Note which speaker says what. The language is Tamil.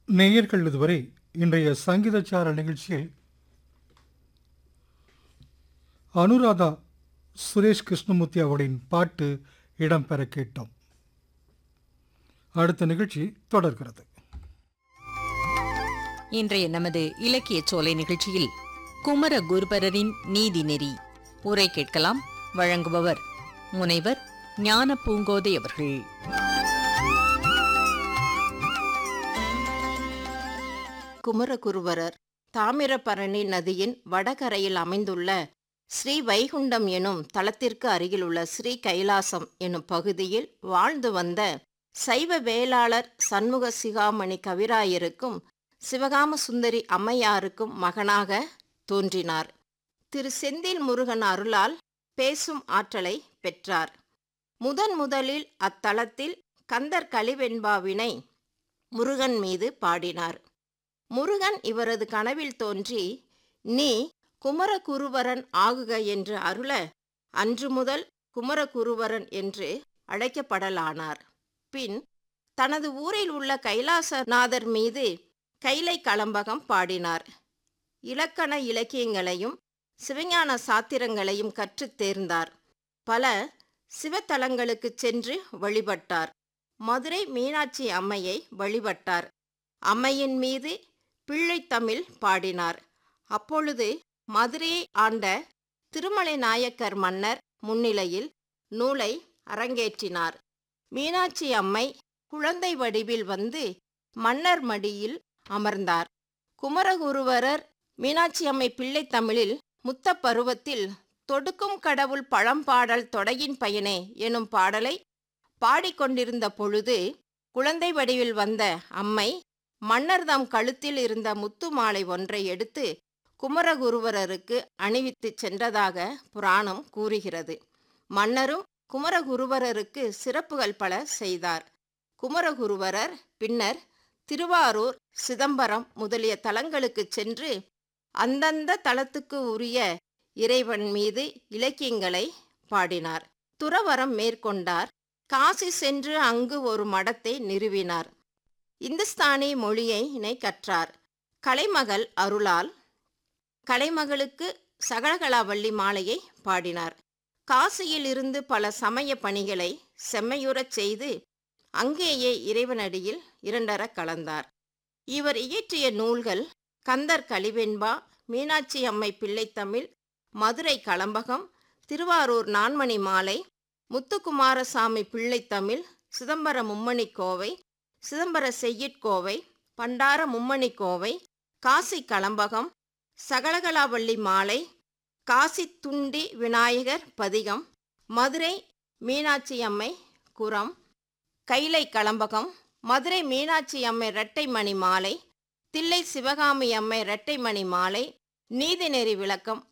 Speaker 1: நேயர்கள் இதுவரை இன்றைய சங்கீதச்சார நிகழ்ச்சியில் அனுராதா சுரேஷ் கிருஷ்ணமூர்த்தி அவர்களின் பாட்டு இடம்பெற கேட்டோம் அடுத்த நிகழ்ச்சி தொடர்கிறது
Speaker 2: இன்றைய நமது இலக்கிய சோலை நிகழ்ச்சியில் குமர குருபரரின் நீதி நெறி உரை கேட்கலாம் வழங்குபவர் முனைவர் ஞான பூங்கோதை அவர்கள்
Speaker 3: குமரகுருவரர் தாமிரபரணி நதியின் வடகரையில் அமைந்துள்ள ஸ்ரீ வைகுண்டம் எனும் தலத்திற்கு அருகிலுள்ள ஸ்ரீ கைலாசம் எனும் பகுதியில் வாழ்ந்து வந்த சைவ வேளாளர் சண்முக சிகாமணி கவிராயருக்கும் சிவகாம சுந்தரி அம்மையாருக்கும் மகனாக தோன்றினார் திரு செந்தில் முருகன் அருளால் பேசும் ஆற்றலை பெற்றார் முதன் முதலில் அத்தலத்தில் கந்தர் கலிவெண்பாவினை முருகன் மீது பாடினார் முருகன் இவரது கனவில் தோன்றி நீ குமரகுருவரன் ஆகுக என்று அருள அன்று முதல் குமரகுருவரன் என்று அழைக்கப்படலானார் பின் தனது ஊரில் உள்ள கைலாசநாதர் மீது கைலை களம்பகம் பாடினார் இலக்கண இலக்கியங்களையும் சிவஞான சாத்திரங்களையும் கற்றுத் தேர்ந்தார் பல சிவத்தலங்களுக்குச் சென்று வழிபட்டார் மதுரை மீனாட்சி அம்மையை வழிபட்டார் அம்மையின் மீது பிள்ளைத்தமிழ் பாடினார் அப்பொழுது மதுரையை ஆண்ட திருமலை நாயக்கர் மன்னர் முன்னிலையில் நூலை அரங்கேற்றினார் மீனாட்சி அம்மை குழந்தை வடிவில் வந்து மன்னர் மடியில் அமர்ந்தார் குமரகுருவரர் மீனாட்சி அம்மை பிள்ளைத்தமிழில் முத்த பருவத்தில் தொடுக்கும் கடவுள் பழம்பாடல் தொடையின் பயனே எனும் பாடலை பாடிக்கொண்டிருந்த பொழுது குழந்தை வடிவில் வந்த அம்மை மன்னர்தம் கழுத்தில் இருந்த முத்து மாலை ஒன்றை எடுத்து குமரகுருவரருக்கு அணிவித்துச் சென்றதாக புராணம் கூறுகிறது மன்னரும் குமரகுருவரருக்கு சிறப்புகள் பல செய்தார் குமரகுருவரர் பின்னர் திருவாரூர் சிதம்பரம் முதலிய தலங்களுக்குச் சென்று அந்தந்த தலத்துக்கு உரிய இறைவன் மீது இலக்கியங்களை பாடினார் துறவரம் மேற்கொண்டார் காசி சென்று அங்கு ஒரு மடத்தை நிறுவினார் இந்துஸ்தானி மொழியினை கற்றார் கலைமகள் அருளால் கலைமகளுக்கு சகலகலாவள்ளி மாலையை பாடினார் காசியில் இருந்து பல சமய பணிகளை செம்மையுறச் செய்து அங்கேயே இறைவனடியில் இரண்டர கலந்தார் இவர் இயற்றிய நூல்கள் கந்தர் கலிவெண்பா மீனாட்சி அம்மை பிள்ளைத்தமிழ் மதுரை களம்பகம் திருவாரூர் நான்மணி மாலை முத்துக்குமாரசாமி பிள்ளைத்தமிழ் சிதம்பர மும்மணி கோவை சிதம்பர செய்யிற்கோவை பண்டார மும்மணி கோவை காசி களம்பகம் சகலகலாவள்ளி மாலை காசி துண்டி விநாயகர் பதிகம் மதுரை மீனாட்சி அம்மை குரம் கைலை களம்பகம் மதுரை மீனாட்சி அம்மை இரட்டைமணி மாலை தில்லை சிவகாமி அம்மை இரட்டைமணி மாலை நீதிநெறி விளக்கம்